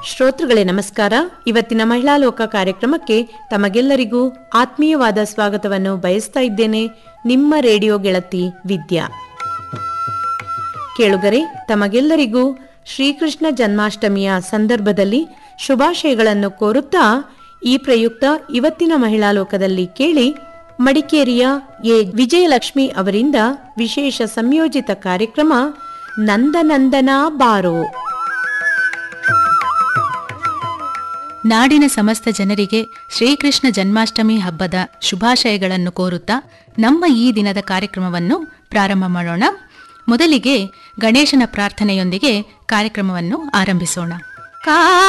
ಶ್ರೋತೃಗಳೇ ನಮಸ್ಕಾರ ಇವತ್ತಿನ ಮಹಿಳಾ ಲೋಕ ಕಾರ್ಯಕ್ರಮಕ್ಕೆ ತಮಗೆಲ್ಲರಿಗೂ ಆತ್ಮೀಯವಾದ ಸ್ವಾಗತವನ್ನು ಬಯಸ್ತಾ ಇದ್ದೇನೆ ನಿಮ್ಮ ರೇಡಿಯೋ ಗೆಳತಿ ವಿದ್ಯಾ ಕೇಳುಗರೆ ತಮಗೆಲ್ಲರಿಗೂ ಶ್ರೀಕೃಷ್ಣ ಜನ್ಮಾಷ್ಟಮಿಯ ಸಂದರ್ಭದಲ್ಲಿ ಶುಭಾಶಯಗಳನ್ನು ಕೋರುತ್ತಾ ಈ ಪ್ರಯುಕ್ತ ಇವತ್ತಿನ ಮಹಿಳಾ ಲೋಕದಲ್ಲಿ ಕೇಳಿ ಮಡಿಕೇರಿಯ ಎ ವಿಜಯಲಕ್ಷ್ಮಿ ಅವರಿಂದ ವಿಶೇಷ ಸಂಯೋಜಿತ ಕಾರ್ಯಕ್ರಮ ನಂದನಂದನ ಬಾರೋ ನಾಡಿನ ಸಮಸ್ತ ಜನರಿಗೆ ಶ್ರೀಕೃಷ್ಣ ಜನ್ಮಾಷ್ಟಮಿ ಹಬ್ಬದ ಶುಭಾಶಯಗಳನ್ನು ಕೋರುತ್ತಾ ನಮ್ಮ ಈ ದಿನದ ಕಾರ್ಯಕ್ರಮವನ್ನು ಪ್ರಾರಂಭ ಮಾಡೋಣ ಮೊದಲಿಗೆ ಗಣೇಶನ ಪ್ರಾರ್ಥನೆಯೊಂದಿಗೆ ಕಾರ್ಯಕ್ರಮವನ್ನು ಆರಂಭಿಸೋಣ ಕಾ